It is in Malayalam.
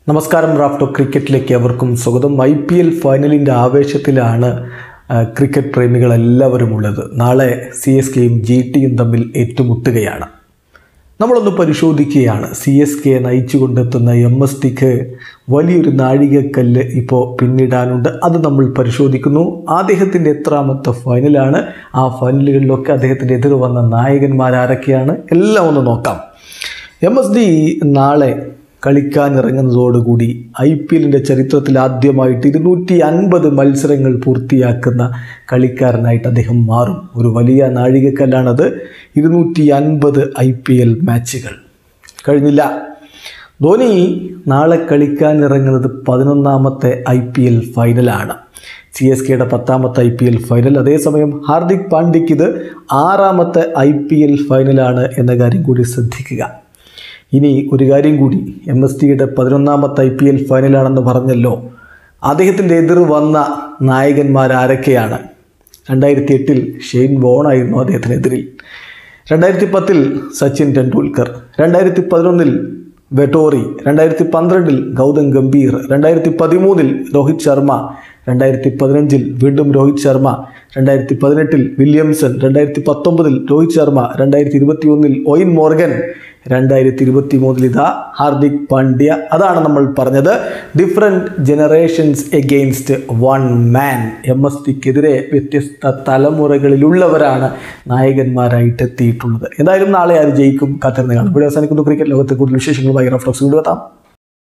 നമസ്കാരം റാഫ്റ്റോ ക്രിക്കറ്റിലേക്ക് അവർക്കും സ്വാഗതം ഐ പി എൽ ഫൈനലിൻ്റെ ആവേശത്തിലാണ് ആ, ക്രിക്കറ്റ് പ്രേമികളെല്ലാവരും ഉള്ളത് നാളെ സി എസ് കെയും ജി ടിയും തമ്മിൽ ഏറ്റുമുട്ടുകയാണ് നമ്മളൊന്ന് പരിശോധിക്കുകയാണ് സി എസ് കെ നയിച്ചു കൊണ്ടെത്തുന്ന എം എസ് ടിക്ക് വലിയൊരു നാഴികക്കല്ല് ഇപ്പോൾ പിന്നിടാനുണ്ട് അത് നമ്മൾ പരിശോധിക്കുന്നു അദ്ദേഹത്തിൻ്റെ എത്രാമത്തെ ഫൈനലാണ് ആ ഫൈനലുകളിലൊക്കെ അദ്ദേഹത്തിൻ്റെ എതിർ വന്ന നായകന്മാരാരൊക്കെയാണ് എല്ലാം ഒന്ന് നോക്കാം എം എസ് ഡി നാളെ കളിക്കാനിറങ്ങുന്നതോടുകൂടി ഐ പി എല്ലിൻ്റെ ചരിത്രത്തിൽ ആദ്യമായിട്ട് ഇരുന്നൂറ്റി അൻപത് മത്സരങ്ങൾ പൂർത്തിയാക്കുന്ന കളിക്കാരനായിട്ട് അദ്ദേഹം മാറും ഒരു വലിയ നാഴികക്കല്ലാണത് ഇരുന്നൂറ്റി അൻപത് ഐ പി എൽ മാച്ചുകൾ കഴിഞ്ഞില്ല ധോനി നാളെ കളിക്കാനിറങ്ങുന്നത് പതിനൊന്നാമത്തെ ഐ പി എൽ ഫൈനലാണ് സി എസ് കെയുടെ പത്താമത്തെ ഐ പി എൽ ഫൈനൽ അതേസമയം ഹാർദിക് പാണ്ഡ്യയ്ക്ക് ഇത് ആറാമത്തെ ഐ പി എൽ ഫൈനലാണ് എന്ന കാര്യം കൂടി ശ്രദ്ധിക്കുക ഇനി ഒരു കാര്യം കൂടി എം എസ് ടിയുടെ പതിനൊന്നാമത്തെ ഐ പി എൽ ഫൈനലാണെന്ന് പറഞ്ഞല്ലോ അദ്ദേഹത്തിൻ്റെ എതിർ വന്ന നായകന്മാരാരൊക്കെയാണ് രണ്ടായിരത്തി എട്ടിൽ ഷെയ്ൻ വോണായിരുന്നു അദ്ദേഹത്തിനെതിരിൽ രണ്ടായിരത്തി പത്തിൽ സച്ചിൻ ടെണ്ടുൽക്കർ രണ്ടായിരത്തി പതിനൊന്നിൽ വെട്ടോറി രണ്ടായിരത്തി പന്ത്രണ്ടിൽ ഗൗതം ഗംഭീർ രണ്ടായിരത്തി പതിമൂന്നിൽ രോഹിത് ശർമ്മ രണ്ടായിരത്തി പതിനഞ്ചിൽ വീണ്ടും രോഹിത് ശർമ്മ രണ്ടായിരത്തി പതിനെട്ടിൽ വില്യംസൺ രണ്ടായിരത്തി പത്തൊമ്പതിൽ രോഹിത് ശർമ്മ രണ്ടായിരത്തി ഇരുപത്തി ഒന്നിൽ ഒയിൻ മോർഗൻ രണ്ടായിരത്തി ഇരുപത്തി മൂന്നിൽ ഇതാ ഹാർദിക് പാണ്ഡ്യ അതാണ് നമ്മൾ പറഞ്ഞത് different generations against one man M S ടിക്കെതിരെ വ്യത്യസ്ത തലമുറകളിലുള്ളവരാണ് നായകന്മാരായിട്ട് എത്തിയിട്ടുള്ളത് എന്തായാലും നാളെ ആര് ജയിക്കും കാത്തിരുന്ന് കാണും ഇവിടെ അവസാനിക്കുന്നു ക്രിക്കറ്റ് ലോകത്തെ കൂടുതൽ വിശേഷങ്ങളുമായി റഫ്ലക്സ് കൊണ്ടുവെത്താം